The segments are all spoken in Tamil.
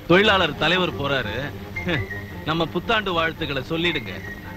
தொழிலாளர் தலைவர் போறாரு நம்ம புத்தாண்டு வாழ்த்துக்களை சொல்லிடுங்க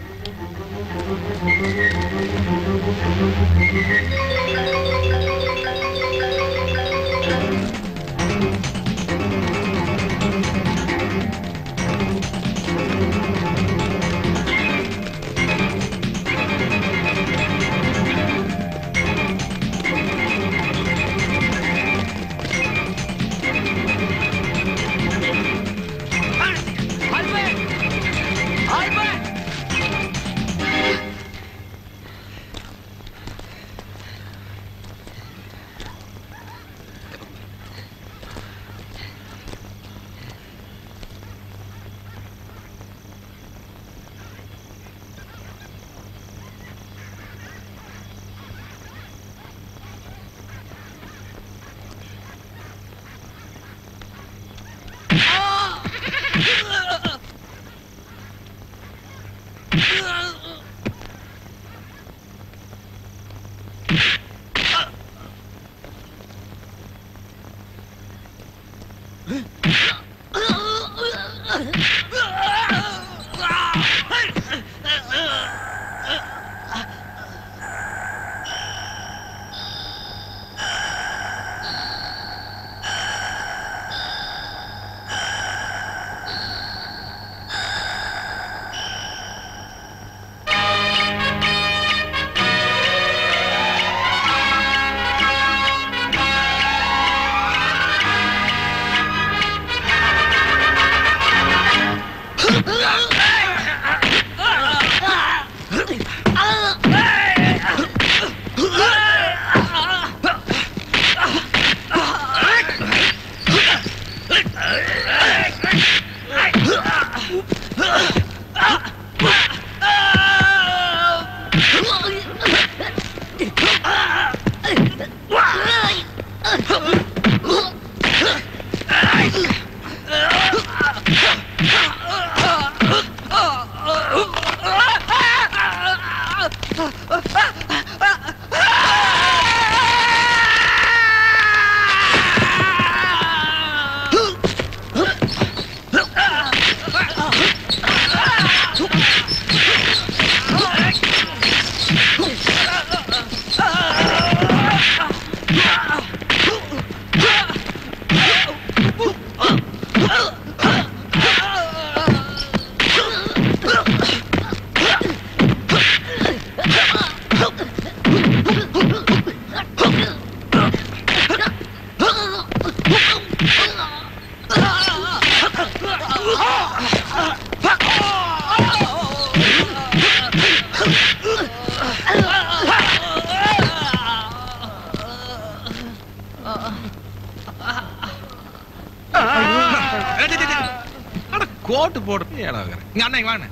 கோட்டு போடுறது ஏழாகிற இங்க அண்ணா இங்க வாங்க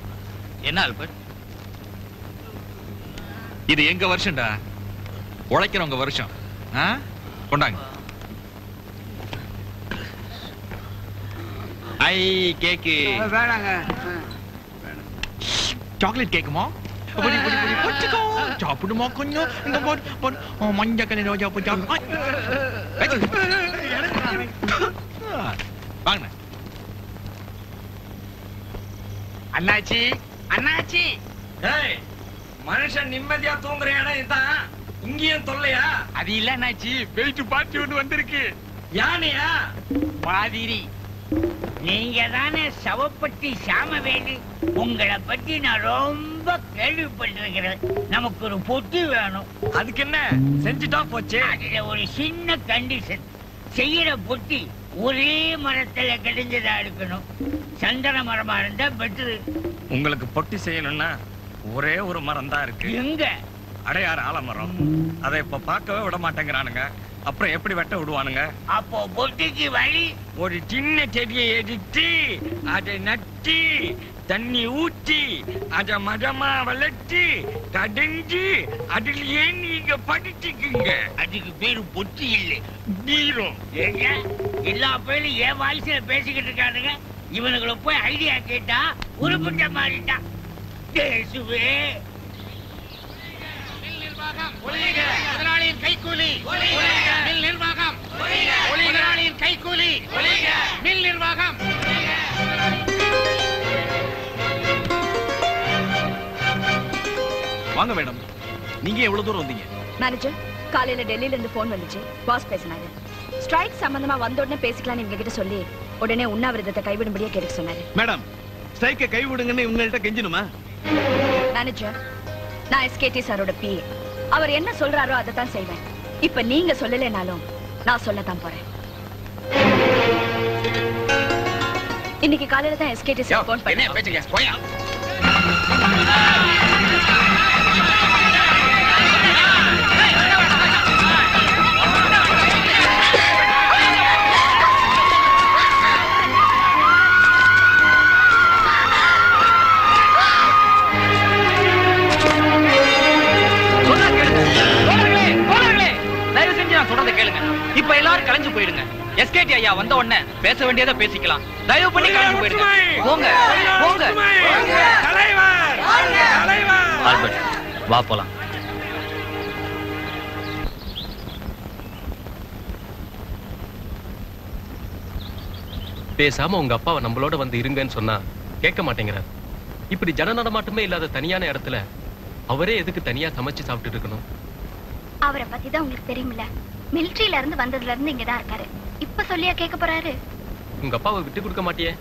என்ன ஆல்பர்ட் இது எங்க வருஷம்டா உழைக்கிறவங்க வருஷம் ஆ? கொண்டாங்க ஐ கேக்கு வேணாங்க சாக்லேட் கேக்குமா பொடி பொடி பொடி பொடிச்சுக்கோ சாப்பிடுமா கொஞ்சம் இந்த போடு போடு ஓ, மஞ்சள் கலர் ரோஜா பூ சாப்பிடு ஐ. ஆ, வாங்கண்ணே அண்ணாச்சி அண்ணாச்சி ஏய் மனுஷன் நிம்மதியா தூங்குற இடம் இதான் இங்கேயும் தொல்லையா அது இல்ல அண்ணாச்சி வெயிட் பார்ட்டி ஒன்று வந்திருக்கு யானையா மாதிரி நீங்க தானே சவப்பட்டி சாமவேலு உங்களை பத்தி நான் ரொம்ப கேள்விப்பட்டிருக்கிறேன் நமக்கு ஒரு பொட்டி வேணும் அதுக்கு என்ன செஞ்சுட்டா போச்சு அதுல ஒரு சின்ன கண்டிஷன் செய்யற பொட்டி ஒரே மரத்துல கிடைஞ்சதா இருக்கணும் சந்தன மரமா இருந்தா பெட்ரு உங்களுக்கு பொட்டி செய்யணும்னா ஒரே ஒரு மரம் தான் இருக்கு எங்க அடையாறு ஆலமரம் அதை இப்ப பார்க்கவே விட மாட்டேங்கிறானுங்க அப்புறம் எப்படி வெட்ட விடுவானுங்க அப்போ பொட்டிக்கு வழி ஒரு சின்ன செடியை எடுத்து அதை நட்டி தண்ணி ஊத்தி அத மரமா வளர்த்து கடைஞ்சு அதுலயே நீங்க படிச்சுக்குங்க அதுக்கு பேரு பொட்டி இல்லை நீரும் ஏங்க எல்லா பேரும் என் வாய்ஸ்ல பேசிக்கிட்டு இருக்கானுங்க இவனுங்களை போய் ஐடியா கேட்டா உருப்பிட்ட மாறிட்டான் பேசுவே முதலாளியின் கைக்கூலி மில் நிர்வாகம் முதலாளியின் கைக்கூலி மில் நிர்வாகம் வாங்க மேடம் நீங்க எவ்வளவு தூரம் வந்தீங்க மேனேஜர் காலையில டெல்லியில இருந்து போன் வந்துச்சு பாஸ் பேசினாரு ஸ்ட்ரைக் சம்பந்தமா வந்த உடனே பேசிக்கலாம்னு இவங்க கிட்ட சொல்லி உடனே உண்ணாவிரதத்தை கைவிடும்படியா கேட்க சொன்னாரு மேடம் ஸ்ட்ரைக்கை கைவிடுங்கன்னு இவங்கள்ட்ட கெஞ்சணுமா மேனேஜர் நான் எஸ்கேடி சாரோட பிஏ அவர் என்ன சொல்றாரோ அதை தான் செய்வேன் இப்ப நீங்க சொல்லலைனாலும் நான் சொல்லத்தான் போறேன் இன்னைக்கு காலையில தான் எஸ்கேடி சார் போன் என்ன பண்ணி பேச்சுங்க போயா சொன்னா கேளுங்க. தோழர்களே, தோழர்களே, தயவு செஞ்சு நான் சொல்றதை கேளுங்க இப்ப எல்லாரும் கலைஞ்சு போயிடுங்க எஸ்கேடி ஐயா வந்த உடனே பேச வேண்டியதை பேசிக்கலாம் தயவு பண்ணி கலைஞ்சு போயிடுங்க போங்க போங்க தலைவர் தலைவர் ஆல்பர்ட் வா போலாம் பேசாம உங்க அப்பாவை நம்மளோட வந்து இருங்கன்னு சொன்னா கேட்க மாட்டேங்கிறார் இப்படி ஜன நடமாட்டமே இல்லாத தனியான இடத்துல அவரே எதுக்கு தனியா சமைச்சு சாப்பிட்டு இருக்கணும் அவரை பத்தி தான் உங்களுக்கு தெரியுமில்ல மிலிட்டரியில இருந்து வந்ததுல இருந்து இங்க தான் இருக்காரு இப்ப சொல்லியா கேட்க போறாரு உங்க அப்பாவை விட்டு கொடுக்க மாட்டியே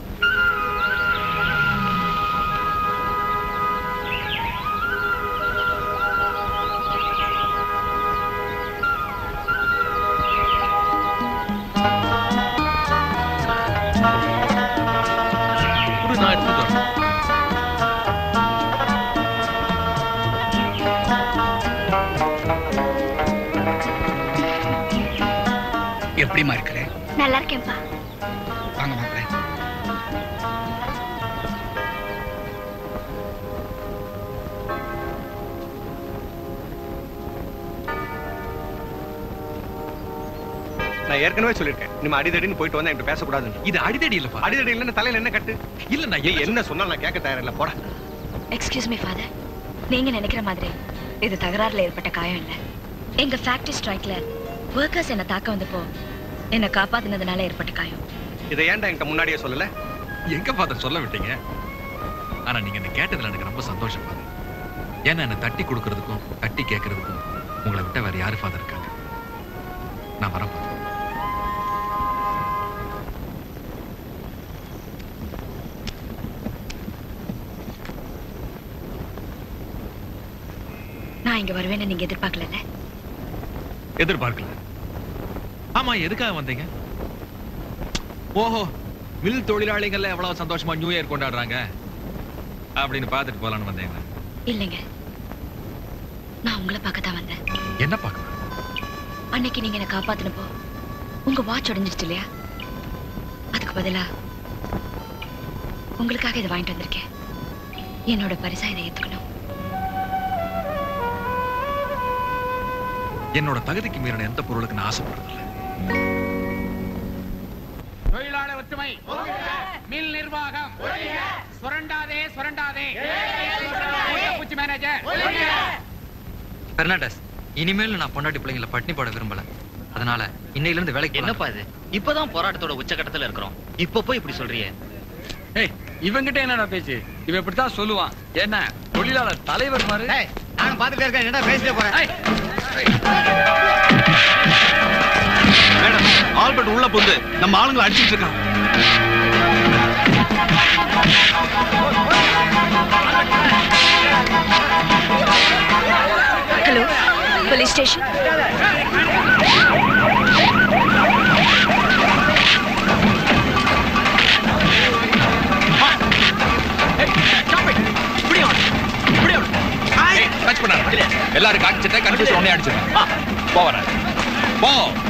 குடு, நான் எடுத்துட்டு வரேன். எப்படிமா இருக்கிற நல்லா இருக்கேன்ப்பா வாங்க மாப்பிள்ள நான் ஏற்கனவே சொல்லிருக்கேன் நம்ம அடிதடின்னு போயிட்டு வந்தா என்கிட்ட பேசக்கூடாதுன்னு இது அடிதடி இல்லப்பா அடிதடி இல்லைன்னு தலையில என்ன கட்டு இல்ல நான் ஏய் என்ன சொன்னாலும் நான் கேட்க தயாரில்ல போட எக்ஸ்கியூஸ் மீ ஃபாதர் நீங்க நினைக்கிற மாதிரி இது தகராறுல ஏற்பட்ட காயம் இல்ல எங்க ஃபேக்டரி ஸ்ட்ரைக்ல ஒர்க்கர்ஸ் என்ன தாக்க வந்தப்போ என்ன காப்பாத்தினதுனால ஏற்பட்ட காயம் இதை ஏன்டா என்கிட்ட முன்னாடியே சொல்லல எங்க ஃபாதர் சொல்ல விட்டீங்க ஆனா நீங்க என்ன கேட்டதுல எனக்கு ரொம்ப சந்தோஷம் ஃபாதர் ஏன்னா என்ன தட்டி கொடுக்கறதுக்கும் தட்டி கேட்கறதுக்கும் உங்களை விட்ட வேற யாரு ஃபாதர் இருக்காங்க நான் வரேன் ஃபாதர் நான் இங்க வருவேன்னு நீங்க எதிர்பார்க்கல எதிர்பார்க்கல ஆமா எதுக்காக வந்தீங்க ஓஹோ மில் தொழிலாளிகள் எவ்வளவு சந்தோஷமா நியூ இயர் கொண்டாடுறாங்க அப்படின்னு பார்த்துட்டு போலான்னு வந்தீங்க இல்லைங்க நான் உங்களை பார்க்க தான் வந்தேன் என்ன பார்க்க அன்னைக்கு நீங்க என்ன காப்பாத்தினப்போ உங்க வாட்ச் உடைஞ்சிருச்சு இல்லையா அதுக்கு பதிலா உங்களுக்காக இதை வாங்கிட்டு வந்திருக்கேன் என்னோட பரிசா இதை ஏத்துக்கணும் என்னோட தகுதிக்கு மீறின எந்த பொருளுக்கு நான் ஆசைப்படுறதில்ல தொழிலாளர் ஒற்றுமை மில் நிர்வாகம் சுரண்டாதே சுரண்டாதே பூச்சி மேனேஜர் பெர்னாண்டஸ் இனிமேல் நான் பொண்டாட்டி பிள்ளைங்களை பட்டினி போட விரும்பல அதனால இன்னையில இருந்து வேலைக்கு என்னப்பா இது இப்பதான் போராட்டத்தோட உச்சகட்டத்துல இருக்கிறோம் இப்ப போய் இப்படி சொல்றியே ஏய் இவங்கிட்ட என்னடா பேச்சு இவன் இப்படித்தான் சொல்லுவான் என்ன தொழிலாளர் தலைவர் மாதிரி நான் பாத்துட்டே இருக்கேன் என்ன பேசிட்டே போறேன் மேடம் ஆல்பர்ட் உள்ள புந்து நம்ம ஆளுங்களை அடிச்சிட்டு இருக்கான் ஹலோ போலீஸ் ஸ்டேஷன் டச் பண்ணாரு எல்லாரும் காய்ச்சிட்ட கன்ஃபியூஸ் உடனே அடிச்சிருக்கேன் போவறேன் போ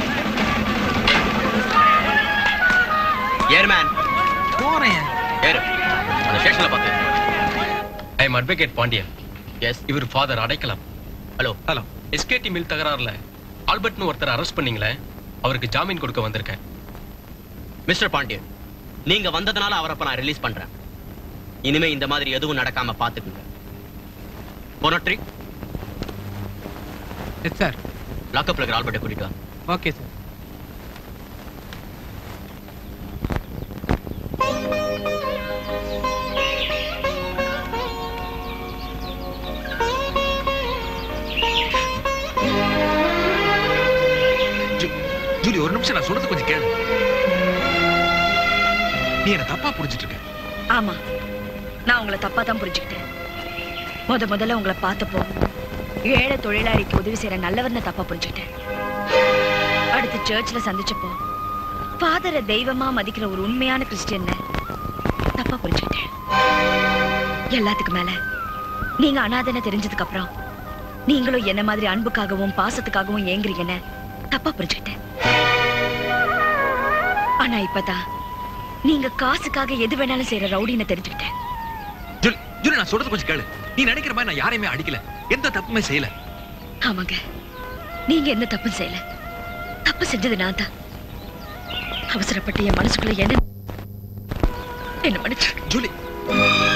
ஏர்மேன் போறேன் ஏறு அந்த ஸ்டேஷன்ல பார்த்து I am advocate Pandian yes இவர் father Adaikalam hello hello SKD mill தகராறுல ஆல்பர்ட்னு ஒருத்தர் அரெஸ்ட் பண்ணீங்களே அவருக்கு ஜாமீன் கொடுக்க வந்திருக்கேன் மிஸ்டர் பாண்டியன் நீங்க வந்ததுனால அவரை இப்ப நான் ரிலீஸ் பண்றேன் இனிமே இந்த மாதிரி எதுவும் நடக்காம பாத்துக்குங்க பொனட்ரி எஸ் சார் லாக்கப்ல இருக்கிற ஆல்பர்ட்டை கூட்டிட்டு வா. ஓகே சார் ஒரு நிமிஷம் நான் சொல்றது கொஞ்சம் கேளு நீ என்ன தப்பா புரிஞ்சிட்டு இருக்க ஆமா நான் உங்களை தப்பா தான் புரிஞ்சுக்கிட்டேன் முத முதல்ல உங்களை பார்த்தப்போ ஏழை தொழிலாளிக்கு உதவி செய்யற நல்லவர்னு தப்பா புரிஞ்சுக்கிட்டேன் அடுத்து சர்ச்ல சந்திச்சப்போ ஃபாதரை தெய்வமா மதிக்கிற ஒரு உண்மையான கிறிஸ்டியன் தப்பா புரிஞ்சுக்கிட்டேன் எல்லாத்துக்கும் மேல நீங்க அனாதனை தெரிஞ்சதுக்கு அப்புறம் நீங்களும் என்ன மாதிரி அன்புக்காகவும் பாசத்துக்காகவும் ஏங்குறீங்கன்னு தப்பா புரிஞ்சுக்கிட்டேன் ஆனா இப்பதான் நீங்க காசுக்காக எது வேணாலும் செய்யற ரவுடின்னு தெரிஞ்சுக்கிட்டேன் ஜூலி ஜூலி நான் சொல்றது கொஞ்சம் கேளு நீ நினைக்கிற மாதிரி நான் யாரையுமே அடிக்கல எந்த தப்புமே செய்யல ஆமாங்க நீங்க எந்த தப்பும் செய்யல தப்பு செஞ்சது நான் தான் அவசரப்பட்டு என் மனசுக்குள்ள என்ன என்ன மன்னிச்சு ஜூலி